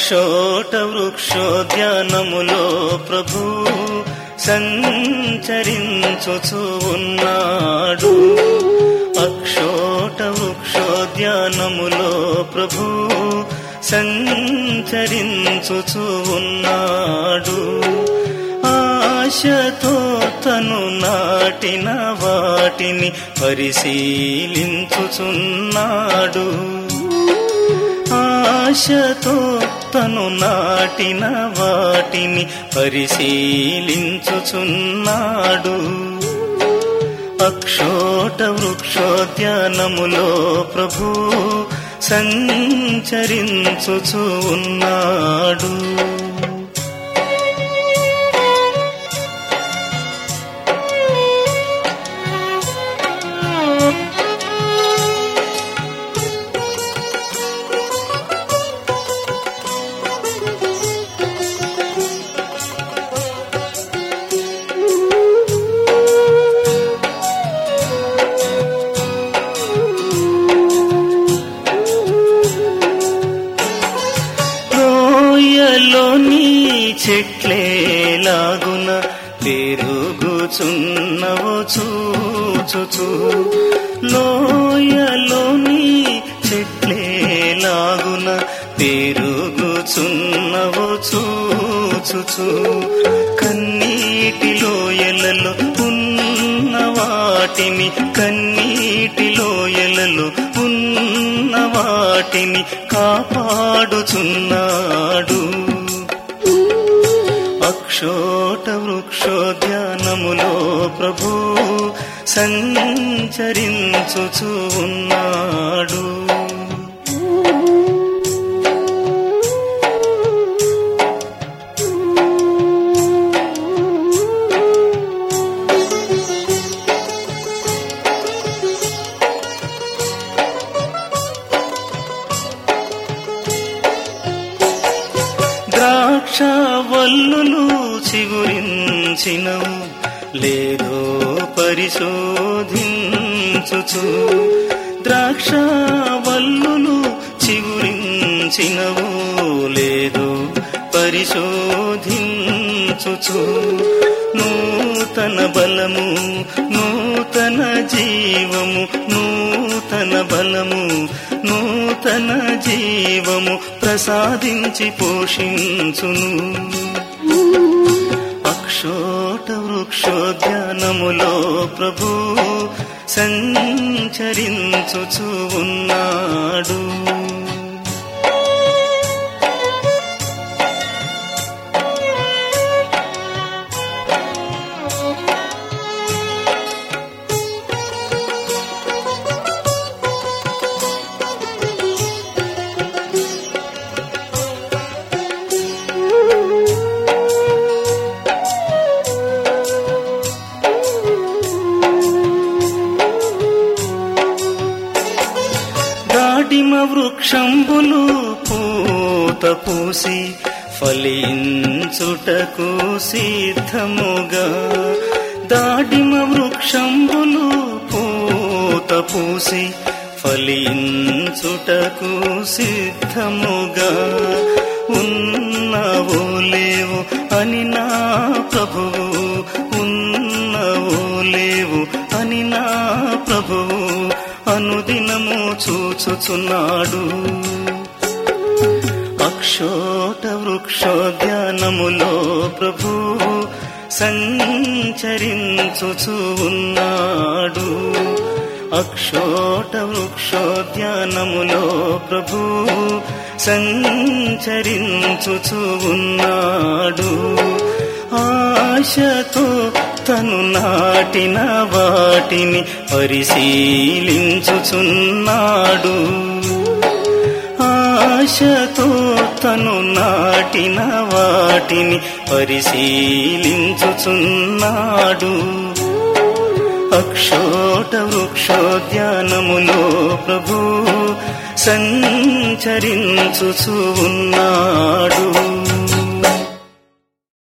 అక్షోట వృక్షోద్యానములో ప్రభు సంచరించుచు ఉన్నాడు అక్షోట వృక్షోద్యానములో ప్రభు సంచరించుచు ఉన్నాడు ఆశతో తను నాటిన వాటిని పరిశీలించుచున్నాడు ఆశతో తను నాటిన వాటిని పరిశీలించుచున్నాడు అక్షోట వృక్షోద్యానములో ప్రభు సంచరించుచు ఉన్నాడు లోయలోని చెట్లేలాగున పెరుగుచున్నవో చూచుచు లోయలోని చెట్లేలాగున పెరుగుచున్నవో చూచుచు కన్నీటి లోయలలో ఉన్న వాటిని కన్నీటి లోయలలో ఉన్న వాటిని కాపాడుచున్నాడు అక్షోట వృక్షోద్యానములో ప్రభు సంచరించుచు ఉన్నాడు ద్రాక్ష వల్లులు చిగురించినవు లేదో పరిశోధించుచు ద్రాక్ష వల్లులు చిగురించినవు లేదో పరిశోధించుచు నూతన బలము నూతన జీవము నూతన బలము నూతన జీవము ప్రసాదించి పోషించును అక్షోట వృక్షోద్యానములో ప్రభు సంచరించుచు ఉన్నాడు దాటిమ వృక్షంబులు పూత పూసి ఫలించుటకు సిద్ధముగా దాటిమ వృక్షంబులు పూత పూసి ఫలించుటకు సిద్ధముగా ఉన్నవో లేవు అని నా ప్రభువు ఉన్నవో లేవు అని నా ప్రభువు అనుదినము చూచుచున్నాడు అక్షోట వృక్షోద్యానములో ప్రభు సంచరించుచు ఉన్నాడు అక్షోట వృక్షోద్యానములో ప్రభు సంచరించుచు ఉన్నాడు ఆశతో తను నాటిన వాటిని పరిశీలించుచున్నాడు ఆశతో తను నాటిన వాటిని పరిశీలించుచున్నాడు అక్షోట వృక్షోద్యానములో ప్రభు సంచరించుచు ఉన్నాడు